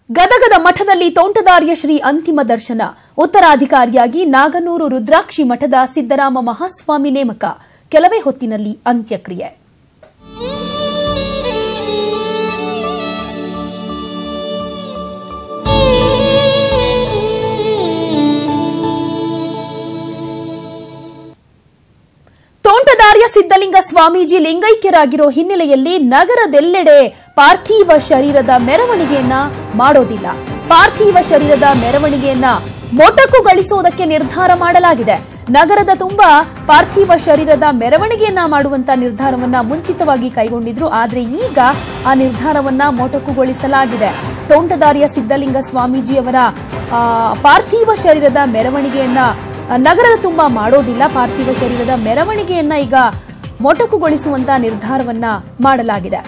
ಗದಗದ ಮಠದಲ್ಲಿ ತೋಂಟದಾರ್ಯ ಶ್ರೀ ಅಂತಿಮ ದರ್ಶನ ಉತ್ತರಾಧಿಕಾರಿಯಾಗಿ ನಾಗನೂರು ರುದ್ರಾಕ್ಷಿ ಮಠದ ಸಿದ್ದರಾಮ ಮಹಾಸ್ವಾಮಿ ನೇಮಕ ಕೆಲವೇ ಹೊತ್ತಿನಲ್ಲಿ ಅಂತ್ಯಕ್ರಿಯೆ ತೋಂಟದಾರ್ಯ ಸಿದ್ದಲಿಂಗ ಸ್ವಾಮೀಜಿ ಲಿಂಗೈಕ್ಯರಾಗಿರೋ ಹಿನ್ನೆಲೆಯಲ್ಲಿ ನಗರದೆಲ್ಲೆಡೆ ಪಾರ್ಥಿವ ಶರೀರದ ಮೆರವಣಿಗೆಯನ್ನ ಮಾಡೋದಿಲ್ಲ ಪಾರ್ಥಿವ ಶರೀರದ ಮೆರವಣಿಗೆಯನ್ನ ಮೊಟಕುಗೊಳಿಸುವುದಕ್ಕೆ ನಿರ್ಧಾರ ಮಾಡಲಾಗಿದೆ ನಗರದ ತುಂಬಾ ಪಾರ್ಥಿವ ಶರೀರದ ಮೆರವಣಿಗೆಯನ್ನ ಮಾಡುವಂತ ನಿರ್ಧಾರವನ್ನ ಮುಂಚಿತವಾಗಿ ಕೈಗೊಂಡಿದ್ರು ಆದ್ರೆ ಈಗ ಆ ನಿರ್ಧಾರವನ್ನ ಮೊಟಕುಗೊಳಿಸಲಾಗಿದೆ ತೋಂಟದಾರ್ಯ ಸಿದ್ದಲಿಂಗ ಸ್ವಾಮೀಜಿಯವರ ಆ, ಪಾರ್ಥಿವ ಶರೀರದ ಮೆರವಣಿಗೆಯನ್ನ ನಗರದ ತುಂಬ ಮಾಡೋದಿಲ್ಲ ಪಾರ್ಥಿವ ಶರೀರದ ಮೆರವಣಿಗೆಯನ್ನ ಈಗ ಮೊಟಕುಗೊಳಿಸುವಂತ ನಿರ್ಧಾರವನ್ನ ಮಾಡಲಾಗಿದೆ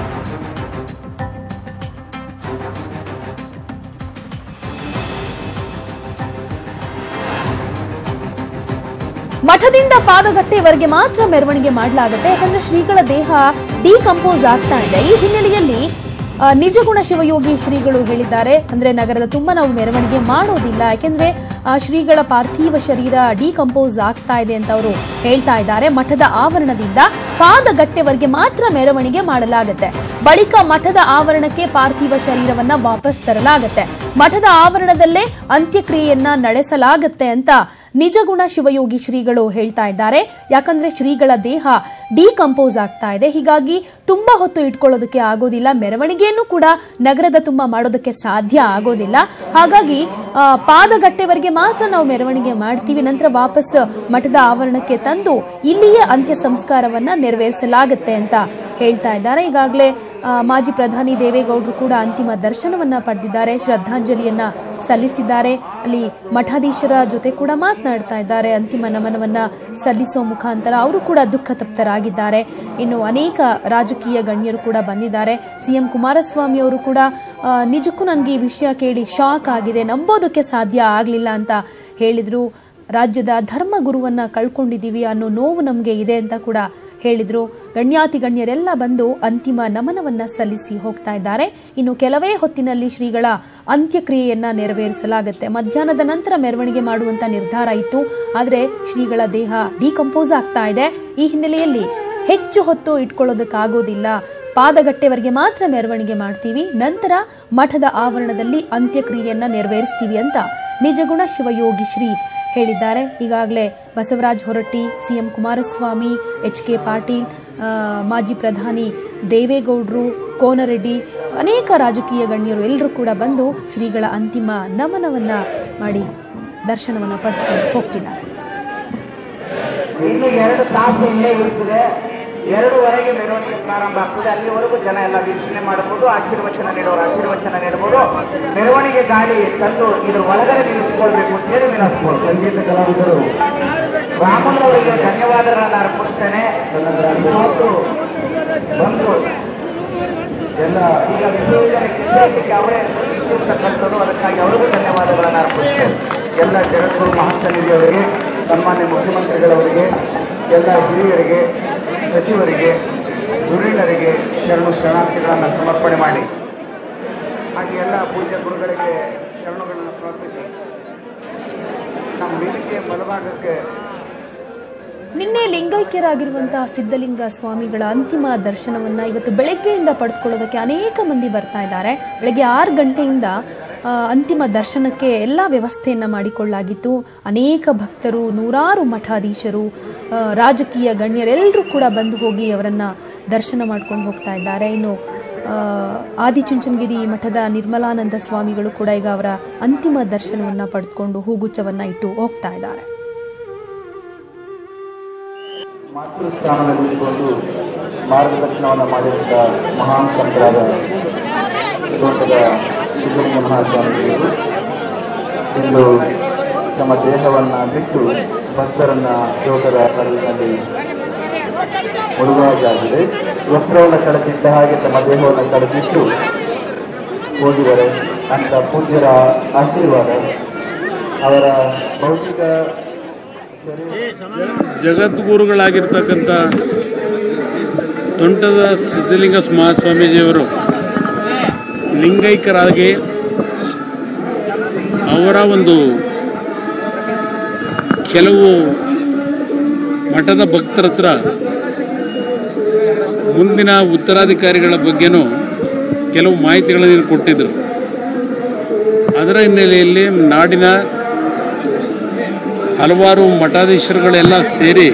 ಮಠದಿಂದ ಪಾದಗಟ್ಟೆವರೆಗೆ ಮಾತ್ರ ಮೆರವಣಿಗೆ ಮಾಡಲಾಗುತ್ತೆ ಯಾಕಂದ್ರೆ ಶ್ರೀಗಳ ದೇಹ ಡಿಕಂಪೋಸ್ ಆಗ್ತಾ ಇದೆ ಈ ಹಿನ್ನೆಲೆಯಲ್ಲಿ ಆ, ನಿಜಗುಣ ಶಿವಯೋಗಿ ಶ್ರೀಗಳು ಹೇಳಿದ್ದಾರೆ ಅಂದ್ರೆ ನಗರದ ತುಂಬ ನಾವು ಮೆರವಣಿಗೆ ಮಾಡೋದಿಲ್ಲ ಯಾಕೆಂದ್ರೆ ಆ, ಶ್ರೀಗಳ ಪಾರ್ಥಿವ ಶರೀರ ಡಿಕಂಪೋಸ್ ಆಗ್ತಾ ಇದೆ ಅಂತ ಅವರು ಹೇಳ್ತಾ ಇದ್ದಾರೆ ಮಠದ ಆವರಣದಿಂದ ಪಾದಗಟ್ಟೆವರೆಗೆ ಮಾತ್ರ ಮೆರವಣಿಗೆ ಮಾಡಲಾಗುತ್ತೆ ಬಳಿಕ ಮಠದ ಆವರಣಕ್ಕೆ ಪಾರ್ಥಿವ ಶರೀರವನ್ನ ವಾಪಸ್ ತರಲಾಗುತ್ತೆ ಮಠದ ಆವರಣದಲ್ಲೇ ಅಂತ್ಯಕ್ರಿಯೆಯನ್ನ ನಡೆಸಲಾಗುತ್ತೆ ಅಂತ ನಿಜಗುಣ ಶಿವಯೋಗಿ ಶ್ರೀಗಳು ಹೇಳ್ತಾ ಇದ್ದಾರೆ ಯಾಕಂದ್ರೆ ಶ್ರೀಗಳ ದೇಹ ಡಿಕಂಪೋಸ್ ಆಗ್ತಾ ಇದೆ ಹೀಗಾಗಿ ತುಂಬಾ ಹೊತ್ತು ಇಟ್ಕೊಳ್ಳೋದಕ್ಕೆ ಆಗೋದಿಲ್ಲ ಮೆರವಣಿಗೆಯನ್ನು ಕೂಡ ನಗರದ ತುಂಬ ಮಾಡೋದಕ್ಕೆ ಸಾಧ್ಯ ಆಗೋದಿಲ್ಲ ಹಾಗಾಗಿ ಆ, ಪಾದಗಟ್ಟೆವರೆಗೆ ಮಾತ್ರ ನಾವು ಮೆರವಣಿಗೆ ಮಾಡ್ತೀವಿ ನಂತರ ವಾಪಸ್ ಮಠದ ಆವರಣಕ್ಕೆ ತಂದು ಇಲ್ಲಿಯೇ ಅಂತ್ಯ ಸಂಸ್ಕಾರವನ್ನ ನೆರವೇರಿಸಲಾಗುತ್ತೆ ಅಂತ ಹೇಳ್ತಾ ಇದ್ದಾರೆ ಈಗಾಗಲೇ ಆ, ಮಾಜಿ ಪ್ರಧಾನಿ ದೇವೇಗೌಡರು ಕೂಡ ಅಂತಿಮ ದರ್ಶನವನ್ನ ಪಡೆದಿದ್ದಾರೆ ಶ್ರದ್ಧಾಂಜಲಿಯನ್ನ ಸಲ್ಲಿಸಿದ್ದಾರೆ ಅಲ್ಲಿ ಮಠಾಧೀಶರ ಜೊತೆ ಕೂಡ ಮಾತನಾಡ್ತಾ ಇದ್ದಾರೆ ಅಂತಿಮ ನಮನವನ್ನ ಸಲ್ಲಿಸೋ ಮುಖಾಂತರ ಅವರು ಕೂಡ ದುಃಖ ತಪ್ತರಾಗಿದ್ದಾರೆ ಇನ್ನು ಅನೇಕ ರಾಜಕೀಯ ಗಣ್ಯರು ಕೂಡ ಬಂದಿದ್ದಾರೆ ಸಿಎಂ ಕುಮಾರಸ್ವಾಮಿ ಅವರು ಕೂಡ ಆ, ನಿಜಕ್ಕೂ ನನಗೆ ಈ ವಿಷಯ ಕೇಳಿ ಶಾಕ್ ಆಗಿದೆ ನಂಬೋದಕ್ಕೆ ಸಾಧ್ಯ ಆಗಲಿಲ್ಲ ಅಂತ ಹೇಳಿದ್ರು ರಾಜ್ಯದ ಧರ್ಮ ಗುರುವನ್ನ ಕಳ್ಕೊಂಡಿದ್ದೀವಿ ಅನ್ನೋ ನೋವು ನಮಗೆ ಇದೆ ಅಂತ ಕೂಡ ಹೇಳಿದ್ರು ಗಣ್ಯಾತಿ ಗಣ್ಯರೆಲ್ಲ ಬಂದು ಅಂತಿಮ ನಮನವನ್ನ ಸಲ್ಲಿಸಿ ಹೋಗ್ತಾ ಇದ್ದಾರೆ ಇನ್ನು ಕೆಲವೇ ಹೊತ್ತಿನಲ್ಲಿ ಶ್ರೀಗಳ ಅಂತ್ಯಕ್ರಿಯೆಯನ್ನ ನೆರವೇರಿಸಲಾಗುತ್ತೆ ಮಧ್ಯಾಹ್ನದ ನಂತರ ಮೆರವಣಿಗೆ ಮಾಡುವಂತ ನಿರ್ಧಾರ ಇತ್ತು ಆದರೆ ಶ್ರೀಗಳ ದೇಹ ಡಿಕಂಪೋಸ್ ಆಗ್ತಾ ಇದೆ ಈ ಹಿನ್ನೆಲೆಯಲ್ಲಿ ಹೆಚ್ಚು ಹೊತ್ತು ಇಟ್ಕೊಳ್ಳೋದಕ್ಕಾಗೋದಿಲ್ಲ ಪಾದಗಟ್ಟೆವರೆಗೆ ಮಾತ್ರ ಮೆರವಣಿಗೆ ಮಾಡ್ತೀವಿ ನಂತರ ಮಠದ ಆವರಣದಲ್ಲಿ ಅಂತ್ಯಕ್ರಿಯೆಯನ್ನ ನೆರವೇರಿಸ್ತೀವಿ ಅಂತ ನಿಜಗುಣ ಶಿವಯೋಗಿ ಶ್ರೀ ಹೇಳಿದ್ದಾರೆ ಈಗಾಗಲೇ Basavaraj Horatti CM Kumaraswamy H K Patil ಆ, ಮಾಜಿ ಪ್ರಧಾನಿ ದೇವೇಗೌಡರು ಕೋನರೆಡ್ಡಿ ಅನೇಕ ರಾಜಕೀಯ ಗಣ್ಯರು ಎಲ್ಲರೂ ಕೂಡ ಬಂದು ಶ್ರೀಗಳ ಅಂತಿಮ ನಮನವನ್ನ ಮಾಡಿ ದರ್ಶನವನ್ನ ಪಡೆದುಕೊಂಡು ಹೋಗ್ತಿದ್ದಾರೆ ಇನ್ನು ಎರಡು ತಾಸು ಇಲ್ಲೇ ಇರ್ತದೆ ಎರಡೂವರೆಗೆ ಮೆರವಣಿಗೆ ಪ್ರಾರಂಭ ಆಗ್ತದೆ ಅಲ್ಲಿವರೆಗೂ ಜನ ಎಲ್ಲ ವೀಕ್ಷಣೆ ಮಾಡಬಹುದು ಆಶೀರ್ವಚನ ನೀಡೋರು ಆಶೀರ್ವಚನ ನೀಡಬಹುದು ಮೆರವಣಿಗೆ ಗಾಡಿ ತಂದು ಇದ್ರ ಒಳಗಡೆ ನಿಲ್ಲಿಸ್ಕೊಳ್ಬೇಕು ಅಂತ ಹೇಳಿ ವಿನಂತಿಸ್ಬೋದು ಸಂಗೀತ ಕಲಾವಿದರು ರಾಮನ್ ಅವರಿಗೆ ಧನ್ಯವಾದಗಳನ್ನ ಅರ್ಪಿಸ್ತೇನೆ ಇವತ್ತು ಬಂದು ಎಲ್ಲ ಈಗ ವಿಶ್ವವಿದ್ಯಾಲಯ ಶಿಕ್ಷಕರಿಗೆ ಅವರೇ ಇರ್ತಕ್ಕಂಥದ್ದು ಅದಕ್ಕಾಗಿ ಅವರಿಗೂ ಧನ್ಯವಾದಗಳನ್ನು ಅರ್ಪಿಸ್ತೇನೆ ಎಲ್ಲ ಜಗದ್ಗುರು ಮಹಾಸನ್ನಿಧಿಯವರಿಗೆ ಸನ್ಮಾನ್ಯ ಮುಖ್ಯಮಂತ್ರಿಗಳವರಿಗೆ ಎಲ್ಲ ಹಿರಿಯರಿಗೆ ಸಚಿವರಿಗೆ ಧುರೀಣರಿಗೆ ಶರಣು ಶರಣಾರ್ಥಿಗಳನ್ನು ಸಮರ್ಪಣೆ ಮಾಡಿ ಹಾಗೆ ಎಲ್ಲ ಪೂಜ್ಯ ಗುರುಗಳಿಗೆ ಶರಣುಗಳನ್ನು ಸಮರ್ಪಿಸಿ ನಮ್ಮ ವೇದಿಕೆಯ ಬಲಭಾಗಕ್ಕೆ ನಿನ್ನೆ ಲಿಂಗೈಕ್ಯರಾಗಿರುವಂತಹ ಸಿದ್ಧಲಿಂಗ ಸ್ವಾಮಿಗಳ ಅಂತಿಮ ದರ್ಶನವನ್ನ ಇವತ್ತು ಬೆಳಗ್ಗೆಯಿಂದ ಪಡೆದುಕೊಳ್ಳೋದಕ್ಕೆ ಅನೇಕ ಮಂದಿ ಬರ್ತಾ ಇದ್ದಾರೆ ಬೆಳಗ್ಗೆ ಆರು ಗಂಟೆಯಿಂದ ಆ, ಅಂತಿಮ ದರ್ಶನಕ್ಕೆ ಎಲ್ಲ ವ್ಯವಸ್ಥೆಯನ್ನ ಮಾಡಿಕೊಳ್ಳಲಾಗಿತ್ತು ಅನೇಕ ಭಕ್ತರು ನೂರಾರು ಮಠಾಧೀಶರು ಆ, ರಾಜಕೀಯ ಗಣ್ಯರೆಲ್ಲರೂ ಕೂಡ ಬಂದು ಹೋಗಿ ಅವರನ್ನ ದರ್ಶನ ಮಾಡ್ಕೊಂಡು ಹೋಗ್ತಾ ಇದ್ದಾರೆ ಇನ್ನು ಆ, ಆದಿಚುಂಚನಗಿರಿ ಮಠದ ನಿರ್ಮಲಾನಂದ ಸ್ವಾಮಿಗಳು ಕೂಡ ಈಗ ಅವರ ಅಂತಿಮ ದರ್ಶನವನ್ನ ಪಡೆದುಕೊಂಡು ಹೂಗುಚ್ಛವನ್ನ ಇಟ್ಟು ಹೋಗ್ತಾ ಇದ್ದಾರೆ ಮಾತೃಸ್ಥಾನದಲ್ಲಿ ನಿಂತುಕೊಂಡು ಮಾರ್ಗದರ್ಶನವನ್ನು ಮಾಡಿದಂಥ ಮಹಾನ್ ಸಂತರಾದ ತೋಟದ ಸಿದ್ದಲಿಂಗ ಮಹಾಸ್ವಾಮಿಗಳು ಇಂದು ತಮ್ಮ ದೇಹವನ್ನು ಬಿಟ್ಟು ಭಕ್ತರನ್ನ ಯೋಗದ ಕಡಲಿನಲ್ಲಿ ಮುಳುಗಾಗಿದೆ ವಸ್ತ್ರವನ್ನು ಕಳೆದಿದ್ದ ಹಾಗೆ ತಮ್ಮ ದೇಹವನ್ನು ಕಳೆದಿಟ್ಟು ಹೋಗಿದ್ದಾರೆ ಅಂತ ಪೂಜ್ಯರ ಆಶೀರ್ವಾದ ಅವರ ಭೌತಿಕ ಜಗದ್ಗುರುಗಳಾಗಿರ್ತಕ್ಕಂಥ ತೋಂಟದ ಸಿದ್ಧಲಿಂಗ ಮಹಾಸ್ವಾಮೀಜಿಯವರು ಲಿಂಗೈಕ್ಯರಾಗಿ ಅವರ ಒಂದು ಕೆಲವು ಮಠದ ಭಕ್ತರ ಹತ್ರ ಮುಂದಿನ ಉತ್ತರಾಧಿಕಾರಿಗಳ ಬಗ್ಗೆನೂ ಕೆಲವು ಮಾಹಿತಿಗಳನ್ನು ಕೊಟ್ಟಿದ್ದರು ಅದರ ಹಿನ್ನೆಲೆಯಲ್ಲಿ ನಾಡಿನ ಹಲವಾರು ಮಠಾಧೀಶರುಗಳೆಲ್ಲ ಸೇರಿ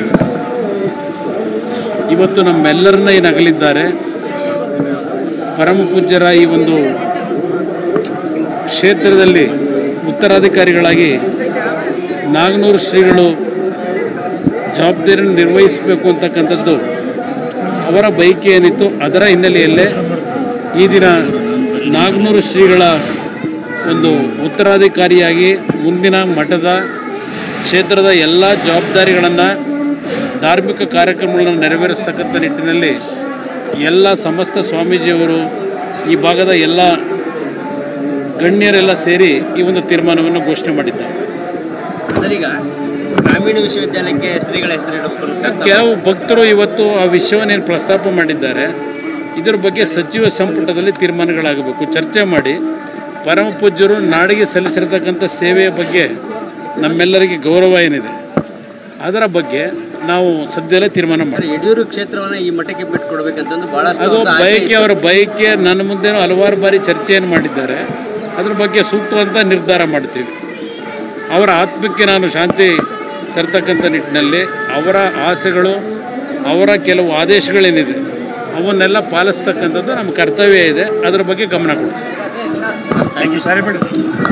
ಇವತ್ತು ನಮ್ಮೆಲ್ಲರನ್ನ ಏನು ಅಗಲಿದ್ದಾರೆ ಪರಮ ಪೂಜ್ಯರ ಈ ಒಂದು ಕ್ಷೇತ್ರದಲ್ಲಿ ಉತ್ತರಾಧಿಕಾರಿಗಳಾಗಿ ನಾಗನೂರು ಶ್ರೀಗಳು ಜವಾಬ್ದಾರಿಯನ್ನು ನಿರ್ವಹಿಸಬೇಕು ಅಂತಕ್ಕಂಥದ್ದು ಅವರ ಬಯಕೆ ಏನಿತ್ತು ಅದರ ಹಿನ್ನೆಲೆಯಲ್ಲೇ ಈ ದಿನ ನಾಗನೂರು ಶ್ರೀಗಳ ಒಂದು ಉತ್ತರಾಧಿಕಾರಿಯಾಗಿ ಮುಂದಿನ ಮಠದ ಕ್ಷೇತ್ರದ ಎಲ್ಲ ಜವಾಬ್ದಾರಿಗಳನ್ನು ಧಾರ್ಮಿಕ ಕಾರ್ಯಕ್ರಮಗಳನ್ನು ನೆರವೇರಿಸ್ತಕ್ಕಂಥ ನಿಟ್ಟಿನಲ್ಲಿ ಎಲ್ಲ ಸಮಸ್ತ ಸ್ವಾಮೀಜಿಯವರು ಈ ಭಾಗದ ಎಲ್ಲ ಗಣ್ಯರೆಲ್ಲ ಸೇರಿ ಈ ಒಂದು ತೀರ್ಮಾನವನ್ನು ಘೋಷಣೆ ಮಾಡಿದ್ದಾರೆ ಸರ್ ಈಗ ಗ್ರಾಮೀಣ ವಿಶ್ವವಿದ್ಯಾಲಯಕ್ಕೆ ಶ್ರೀಗಳ ಹೆಸರಿಡಬೇಕು ಪ್ರಸ್ತಾಪ ಕೆಲವು ಭಕ್ತರು ಇವತ್ತು ಆ ವಿಷಯವನ್ನೇನು ಪ್ರಸ್ತಾಪ ಮಾಡಿದ್ದಾರೆ ಇದರ ಬಗ್ಗೆ ಸಚಿವ ಸಂಪುಟದಲ್ಲಿ ತೀರ್ಮಾನಗಳಾಗಬೇಕು ಚರ್ಚೆ ಮಾಡಿ ಪರಮ ಪೂಜ್ಯರು ನಾಡಿಗೆ ಸಲ್ಲಿಸಿರ್ತಕ್ಕಂಥ ಸೇವೆಯ ಬಗ್ಗೆ ನಮ್ಮೆಲ್ಲರಿಗೆ ಗೌರವ ಏನಿದೆ ಅದರ ಬಗ್ಗೆ ನಾವು ಸದ್ಯದಲ್ಲೇ ತೀರ್ಮಾನ ಮಾಡಿ ಯಡಿಯೂರು ಕ್ಷೇತ್ರವನ್ನ ಈ ಮಠಕ್ಕೆ ಬಿಟ್ಕೊಡ್ಬೇಕಂತಂದು ಬಹಳಷ್ಟು ಅದು ಒಂದು ಆಸೆ ಬಯಕೆ ಇತ್ತು. ಅವರ ಬಯಕೆ ನನ್ನ ಮುಂದೆನೂ ಹಲವಾರು ಬಾರಿ ಚರ್ಚೆಯನ್ನು ಮಾಡಿದ್ದಾರೆ ಅದ್ರ ಬಗ್ಗೆ ಸೂಕ್ತವಂತ ನಿರ್ಧಾರ ಮಾಡ್ತೀವಿ ಅವರ ಆತ್ಮಕ್ಕೆ ನಾನು ಶಾಂತಿ ತರ್ತಕ್ಕಂಥ ನಿಟ್ಟಿನಲ್ಲಿ ಅವರ ಆಸೆಗಳು ಅವರ ಕೆಲವು ಆದೇಶಗಳೇನಿದೆ ಅವನ್ನೆಲ್ಲ ಪಾಲಿಸ್ತಕ್ಕಂಥದ್ದು ನಮ್ಮ ಕರ್ತವ್ಯ ಇದೆ ಅದರ ಬಗ್ಗೆ ಗಮನ ಕೊಡಿ ಥ್ಯಾಂಕ್ ಯು ಸರಿ ಬಿಡಿ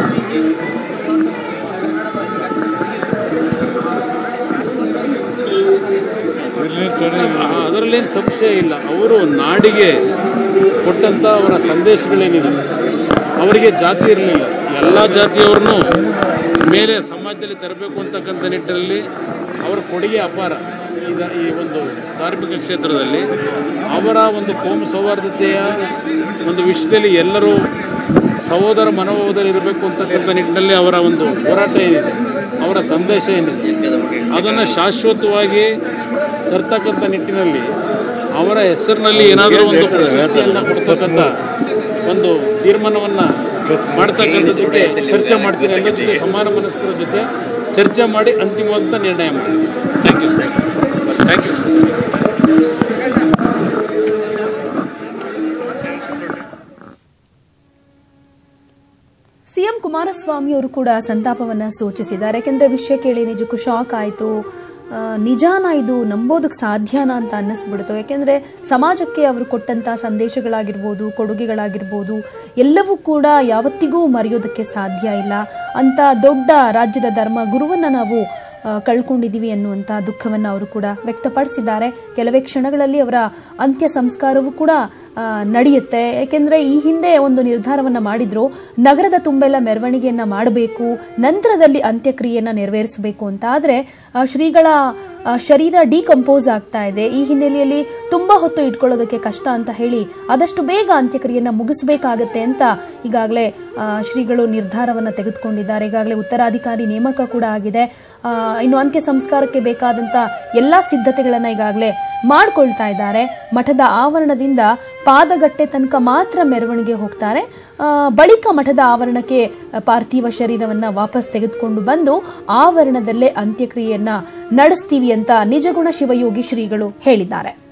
ಅದರಲ್ಲೇನು ಸಂಶಯ ಇಲ್ಲ ಅವರು ನಾಡಿಗೆ ಕೊಟ್ಟಂಥ ಅವರ ಸಂದೇಶಗಳೇನಿದೆ ಅವರಿಗೆ ಜಾತಿ ಇರಲಿಲ್ಲ ಎಲ್ಲ ಜಾತಿಯವ್ರನ್ನೂ ಮೇಲೆ ಸಮಾಜದಲ್ಲಿ ತರಬೇಕು ಅಂತಕ್ಕಂಥ ನಿಟ್ಟಿನಲ್ಲಿ ಅವರ ಕೊಡುಗೆ ಅಪಾರ ಈಗ ಈ ಒಂದು ಧಾರ್ಮಿಕ ಕ್ಷೇತ್ರದಲ್ಲಿ ಅವರ ಒಂದು ಕೋಮು ಸೌಹಾರ್ದತೆಯ ಒಂದು ವಿಷಯದಲ್ಲಿ ಎಲ್ಲರೂ ಸಹೋದರ ಮನೋಭಾವದಲ್ಲಿ ಇರಬೇಕು ಅಂತಕ್ಕಂಥ ನಿಟ್ಟಿನಲ್ಲಿ ಅವರ ಒಂದು ಹೋರಾಟ ಏನಿದೆ ಅವರ ಸಂದೇಶ ಏನಿದೆ ಅದನ್ನು ಶಾಶ್ವತವಾಗಿ ತರ್ತಕ್ಕಂಥ ನಿಟ್ಟಿನಲ್ಲಿ ಅವರ ಹೆಸರಿನಲ್ಲಿ ಏನಾದರೂ ಒಂದು ಪ್ರಶಸ್ತಿಯನ್ನು ಕೊಡ್ತಕ್ಕಂಥ ಒಂದು ತೀರ್ಮಾನವನ್ನು ಮಾಡ್ತಕ್ಕಂಥದ್ದಕ್ಕೆ ಚರ್ಚೆ ಮಾಡ್ತೀನಿ ಎಲ್ಲರ ಜೊತೆ ಸಮಾನ ಮನಸ್ಕರ ಜೊತೆ ಚರ್ಚೆ ಮಾಡಿ ಅಂತಿಮವಾದ ನಿರ್ಣಯ ಮಾಡಿ thank you thank you CM Kumaraswamy ಅವರು ಕೂಡ ಸಂತಾಪವನ್ನ ಸೂಚಿಸಿದ್ದಾರೆ ಯಾಕೆಂದ್ರೆ ವಿಷಯ ಕೇಳಿ ನಿಜಕ್ಕೂ ಶಾಕ್ ಆಯಿತು ನಿಜಾನ ಇದು ನಂಬೋದಕ್ಕೆ ಸಾಧ್ಯನಾ ಅಂತ ಅನ್ನಿಸ್ಬಿಡ್ತು ಯಾಕೆಂದ್ರೆ ಸಮಾಜಕ್ಕೆ ಅವರು ಕೊಟ್ಟಂತ ಸಂದೇಶಗಳಾಗಿರ್ಬೋದು ಕೊಡುಗೆಗಳಾಗಿರ್ಬೋದು ಎಲ್ಲವೂ ಕೂಡ ಯಾವತ್ತಿಗೂ ಮರೆಯೋದಕ್ಕೆ ಸಾಧ್ಯ ಇಲ್ಲ ಅಂತ ದೊಡ್ಡ ರಾಜ್ಯದ ಧರ್ಮ ಗುರುವನ್ನ ನಾವು ಆ, ಕಳ್ಕೊಂಡಿದ್ದೀವಿ ಅನ್ನುವಂಥ ದುಃಖವನ್ನು ಅವರು ಕೂಡ ವ್ಯಕ್ತಪಡಿಸಿದ್ದಾರೆ ಕೆಲವೇ ಕ್ಷಣಗಳಲ್ಲಿ ಅವರ ಅಂತ್ಯ ಸಂಸ್ಕಾರವೂ ಕೂಡ ಆ, ನಡೆಯುತ್ತೆ ಏಕೆಂದರೆ ಈ ಹಿಂದೆ ಒಂದು ನಿರ್ಧಾರವನ್ನು ಮಾಡಿದ್ರು ನಗರದ ತುಂಬೆಲ್ಲ ಮೆರವಣಿಗೆಯನ್ನು ಮಾಡಬೇಕು ನಂತರದಲ್ಲಿ ಅಂತ್ಯಕ್ರಿಯೆಯನ್ನು ನೆರವೇರಿಸಬೇಕು ಅಂತ ಆದರೆ ಶ್ರೀಗಳ ಆ, ಶರೀರ ಡಿಕಂಪೋಸ್ ಆಗ್ತಾ ಇದೆ ಈ ಹಿನ್ನೆಲೆಯಲ್ಲಿ ತುಂಬ ಹೊತ್ತು ಇಟ್ಕೊಳ್ಳೋದಕ್ಕೆ ಕಷ್ಟ ಅಂತ ಹೇಳಿ ಆದಷ್ಟು ಬೇಗ ಅಂತ್ಯಕ್ರಿಯೆಯನ್ನು ಮುಗಿಸಬೇಕಾಗತ್ತೆ ಅಂತ ಈಗಾಗಲೇ ಆ, ಶ್ರೀಗಳು ನಿರ್ಧಾರವನ್ನು ತೆಗೆದುಕೊಂಡಿದ್ದಾರೆ ಈಗಾಗಲೇ ಉತ್ತರಾಧಿಕಾರಿ ನೇಮಕ ಕೂಡ ಆಗಿದೆ ಆ, ಇನ್ನು ಅಂತ್ಯ ಸಂಸ್ಕಾರಕ್ಕೆ ಬೇಕಾದಂಥ ಎಲ್ಲ ಸಿದ್ಧತೆಗಳನ್ನು ಈಗಾಗಲೇ ಮಾಡ್ಕೊಳ್ತಾ ಇದ್ದಾರೆ ಮಠದ ಆವರಣದಿಂದ ಪಾದಗಟ್ಟೆ ತನಕ ಮಾತ್ರ ಮೆರವಣಿಗೆ ಹೋಗ್ತಾರೆ ಆ, ಬಳಿಕ ಮಠದ ಆವರಣಕ್ಕೆ ಪಾರ್ಥಿವ ಶರೀರವನ್ನ ವಾಪಸ್ ತೆಗೆದುಕೊಂಡು ಬಂದು ಆವರಣದಲ್ಲೇ ಅಂತ್ಯಕ್ರಿಯೆಯನ್ನ ನಡೆಸ್ತೀವಿ ಅಂತ ನಿಜಗುಣ ಶಿವಯೋಗಿ ಶ್ರೀಗಳು ಹೇಳಿದ್ದಾರೆ